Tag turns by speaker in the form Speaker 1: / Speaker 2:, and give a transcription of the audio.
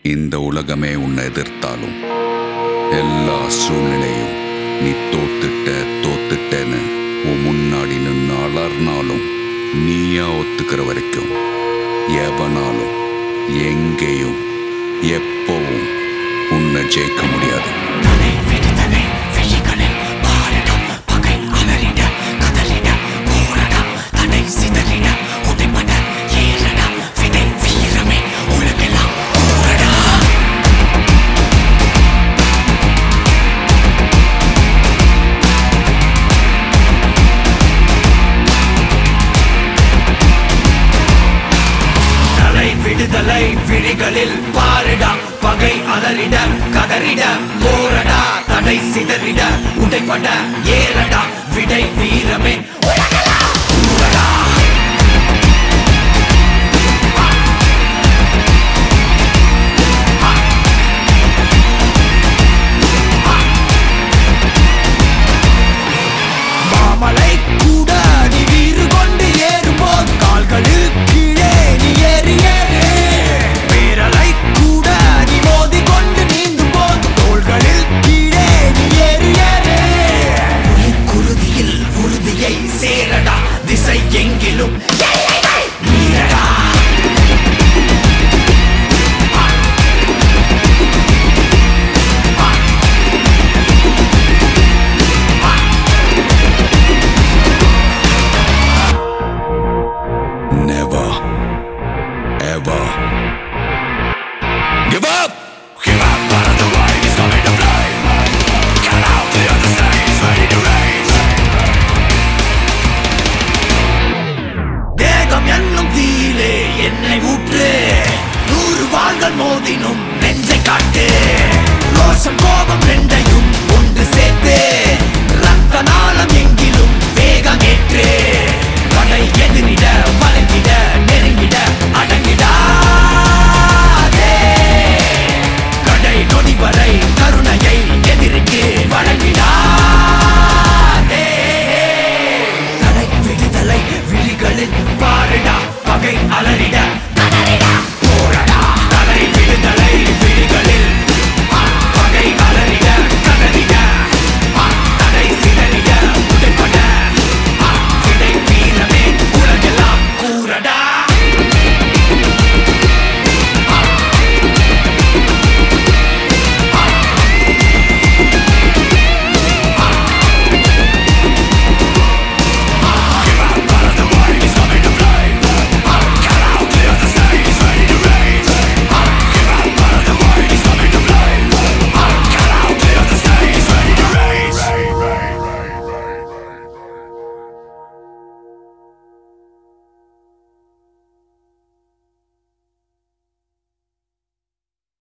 Speaker 1: இந்த உலகமே உன்னை எதிர்த்தாலும் எல்லா சூழ்நிலையும் நீ தோத்துட்ட தோத்துட்டேன்னு உன் முன்னாடி நின்று அலர்னாலும் நீயா ஒத்துக்கிற வரைக்கும் எவனாலும் எங்கேயும் எப்பவும் உன்னை ஜெயிக்க முடியாது
Speaker 2: தலை வெடித்தலை வெள்ளிகளில் பாரிட பகை அலறிட கதறிட போரட தடை சிதறிட உடைபட ஏறட விதை வீரமே உலகெல்லாம் போரடா தலை விடுதலை விழிகளில் பாரிட பகை அலறிட கதறிட போரடா தடை சிதறிட உடைபட ஏறடா விடை வீரமே உலகெல்லாம் போரடா மாமலை கூட நீ வீறு கொண்டு ஏறும்போது கால்களில் கீழே நீ ஏறி ஏறு பேரலை கூட நீ மோதி கொண்டு நீந்தும் போது தோள்களில் கீழே நீ ஏறி ஏறு உயிர் குருதியில் உறுதியை சேரடா திசை எங்கிலும் எல்லைகள் மீறடா
Speaker 1: Never, ever give up.
Speaker 2: Give up, but the right is coming to play. Cut out the other stage, ready to race. தேகம் என்னும் தீயிலே என்னை ஊற்று நூறு வாள்கள் மோதினும் நெஞ்சை காட்டு ரோஷம் கோபம்